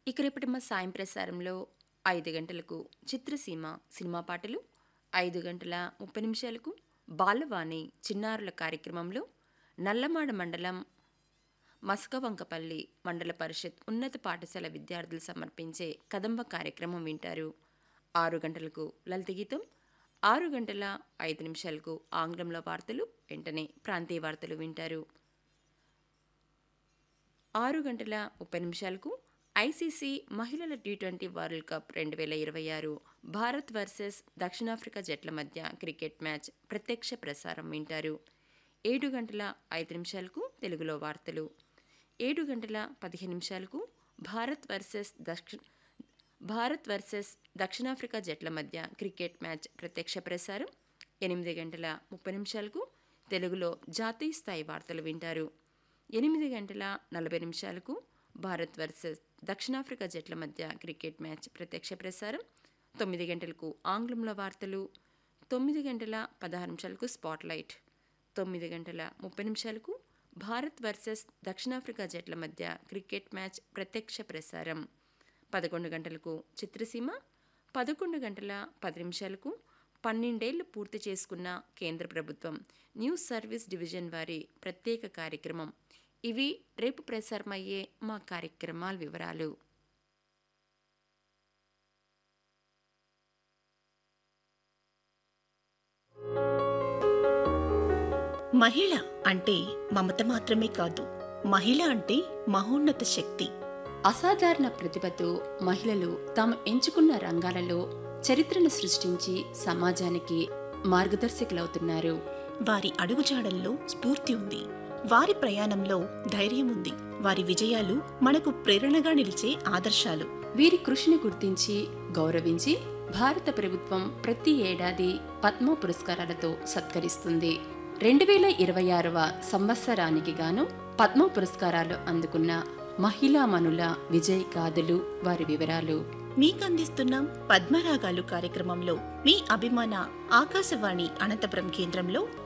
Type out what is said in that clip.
ఇక రేపటి మా సాయం ప్రసారంలో ఐదు గంటలకు చిత్రసీమ సినిమా పాటలు ఐదు గంటల ముప్పై నిమిషాలకు బాలవాణి చిన్నారుల కార్యక్రమంలో నల్లమాడ మండలం మస్కవంకపల్లి మండల పరిషత్ ఉన్నత పాఠశాల విద్యార్థులు సమర్పించే కదంబ కార్యక్రమం వింటారు ఆరు గంటలకు లలిత గీతం ఆరు గంటల ఐదు నిమిషాలకు ఆంగ్లంలో వార్తలు వెంటనే ప్రాంతీయ వార్తలు వింటారు ఆరు గంటల ముప్పై నిమిషాలకు ఐసీసీ మహిళల టీ ట్వంటీ వరల్డ్ కప్ రెండు వేల ఇరవై ఆరు భారత్ వర్సెస్ దక్షిణాఫ్రికా జట్ల మధ్య క్రికెట్ మ్యాచ్ ప్రత్యక్ష ప్రసారం వింటారు ఏడు గంటల ఐదు నిమిషాలకు తెలుగులో వార్తలు ఏడు గంటల పదిహేను నిమిషాలకు భారత్ వర్సెస్ దక్షిణ భారత్ వర్సెస్ దక్షిణాఫ్రికా జట్ల మధ్య క్రికెట్ మ్యాచ్ ప్రత్యక్ష ప్రసారం ఎనిమిది గంటల ముప్పై నిమిషాలకు తెలుగులో జాతీయ స్థాయి వార్తలు వింటారు ఎనిమిది గంటల నలభై నిమిషాలకు భారత్ వర్సెస్ దక్షిణాఫ్రికా జట్ల మధ్య క్రికెట్ మ్యాచ్ ప్రత్యక్ష ప్రసారం తొమ్మిది గంటలకు ఆంగ్లంలో వార్తలు తొమ్మిది గంటల పదహారు నిమిషాలకు స్పాట్లైట్ తొమ్మిది గంటల ముప్పై నిమిషాలకు భారత్ వర్సెస్ దక్షిణాఫ్రికా జట్ల మధ్య క్రికెట్ మ్యాచ్ ప్రత్యక్ష ప్రసారం పదకొండు గంటలకు చిత్రసీమ పదకొండు గంటల పది నిమిషాలకు పన్నెండేళ్లు పూర్తి చేసుకున్న కేంద్ర ప్రభుత్వం న్యూస్ సర్వీస్ డివిజన్ వారి ప్రత్యేక కార్యక్రమం ఇవి రేపు ప్రసారమయ్యే మా కార్యక్రమాల వివరాలు మహిళ అంటే మమత మాత్రమే కాదు మహిళ అంటే మహోన్నత శక్తి అసాధారణ ప్రతిభతో మహిళలు తాము ఎంచుకున్న రంగాలలో చరిత్రను సృష్టించి సమాజానికి మార్గదర్శకులవుతున్నారు వారి అడుగుజాడల్లో స్ఫూర్తి ఉంది వారి ప్రయాణంలో ధైర్యం ఉంది వారి విజయాలు మనకు ప్రేరణగా నిలిచే ఆదర్శాలు వీరి కృషిని గుర్తించి గౌరవించి భారత ప్రభుత్వం ప్రతి ఏడాది పద్మ పురస్కారాలతో సత్కరిస్తుంది రెండు వేల ఇరవై ఆరవ సంవత్సరానికి గాను పద్మ పురస్కారాలు అందుకున్న మహిళామణుల విజయ్ గాథలు వారి వివరాలు మీకందిస్తున్నాం పద్మరాగాలు కార్యక్రమంలో మీ అభిమాన ఆకాశవాణి అనంతపురం కేంద్రంలో